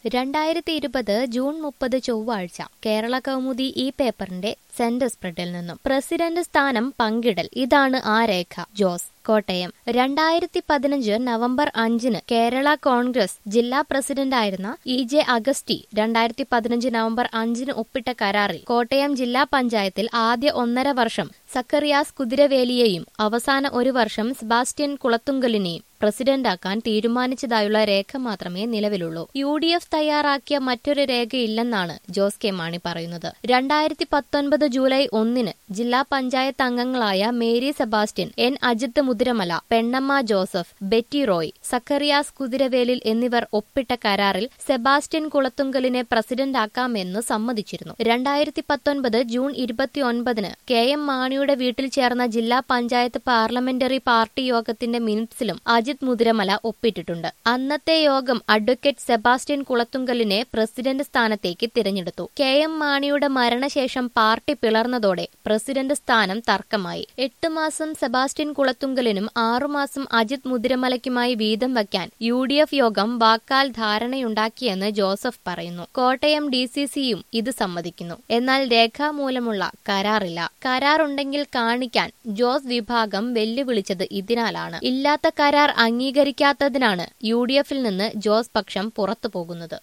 രണ്ടായിരത്തി ഇരുപത് ജൂൺ മുപ്പത് ചൊവ്വാഴ്ച കേരള കൗമുദി ഈ പേപ്പറിന്റെ സെന്റർ സ്പ്രെഡിൽ നിന്നും പ്രസിഡന്റ് സ്ഥാനം പങ്കിടൽ ഇതാണ് ആ രേഖ ജോസ് കോട്ടയം രണ്ടായിരത്തി പതിനഞ്ച് നവംബർ അഞ്ചിന് കേരള കോൺഗ്രസ് ജില്ലാ പ്രസിഡന്റായിരുന്ന ഇ ജെ അഗസ്റ്റി രണ്ടായിരത്തി പതിനഞ്ച് നവംബർ അഞ്ചിന് ഒപ്പിട്ട കരാറിൽ കോട്ടയം ജില്ലാ പഞ്ചായത്തിൽ ആദ്യ ഒന്നര വർഷം സക്കറിയാസ് കുതിരവേലിയെയും അവസാന ഒരു വർഷം സെബാസ്റ്റ്യൻ കുളത്തുങ്കലിനെയും പ്രസിഡന്റാക്കാൻ തീരുമാനിച്ചതായുള്ള രേഖ മാത്രമേ നിലവിലുള്ളൂ യു ഡി എഫ് തയ്യാറാക്കിയ മറ്റൊരു രേഖയില്ലെന്നാണ് ജോസ് കെ മാണി പറയുന്നത് രണ്ടായിരത്തി പത്തൊൻപത് ജൂലൈ ഒന്നിന് ജില്ലാ പഞ്ചായത്ത് അംഗങ്ങളായ Mary Sebastian N Ajith Muthiramala Pennamma Joseph Betty Roy Zacharias Kuthiravelil എന്നിവർ ഒപ്പിട്ട കരാറിൽ സെബാസ്റ്റ്യൻ കുളത്തുങ്കലിനെ പ്രസിഡന്റാക്കാമെന്ന് സമ്മതിച്ചിരുന്നു രണ്ടായിരത്തി പത്തൊൻപത് ജൂൺ ഇരുപത്തിയൊൻപതിന് കെ എം മാണിയുടെ വീട്ടിൽ ചേർന്ന ജില്ലാ പഞ്ചായത്ത് പാർലമെന്ററി പാർട്ടി യോഗത്തിന്റെ മിനിറ്റ്സിലും അജിത് മുതിരമല ഒപ്പിട്ടിട്ടുണ്ട് അന്നത്തെ യോഗം അഡ്വക്കേറ്റ് സെബാസ്റ്റ്യൻ കുളത്തുങ്കലിനെ പ്രസിഡന്റ് സ്ഥാനത്തേക്ക് തിരഞ്ഞെടുത്തു കെ എം മാണിയുടെ മരണശേഷം പാർട്ടി പിളർന്നതോടെ പ്രസിഡന്റ് സ്ഥാനം തർക്കമായി എട്ട് മാസം സെബാസ്റ്റ്യൻ കുളത്തുങ്കലിനും ആറുമാസം അജിത് മുതിരമലയ്ക്കുമായി വീതം വയ്ക്കാൻ യു ഡി എഫ് യോഗം വാക്കാൽ ധാരണയുണ്ടാക്കിയെന്ന് ജോസഫ് പറയുന്നു കോട്ടയം ഡി സി സിയും ഇത് സമ്മതിക്കുന്നു എന്നാൽ രേഖാമൂലമുള്ള കരാറില്ല കരാറുണ്ടെങ്കിൽ കാണിക്കാൻ ജോസ് വിഭാഗം വെല്ലുവിളിച്ചത് ഇതിനാലാണ് ഇല്ലാത്ത കരാർ അംഗീകരിക്കാത്തതിനാണ് യു ഡി എഫിൽ നിന്ന് ജോസ് പക്ഷം പുറത്തുപോകുന്നത്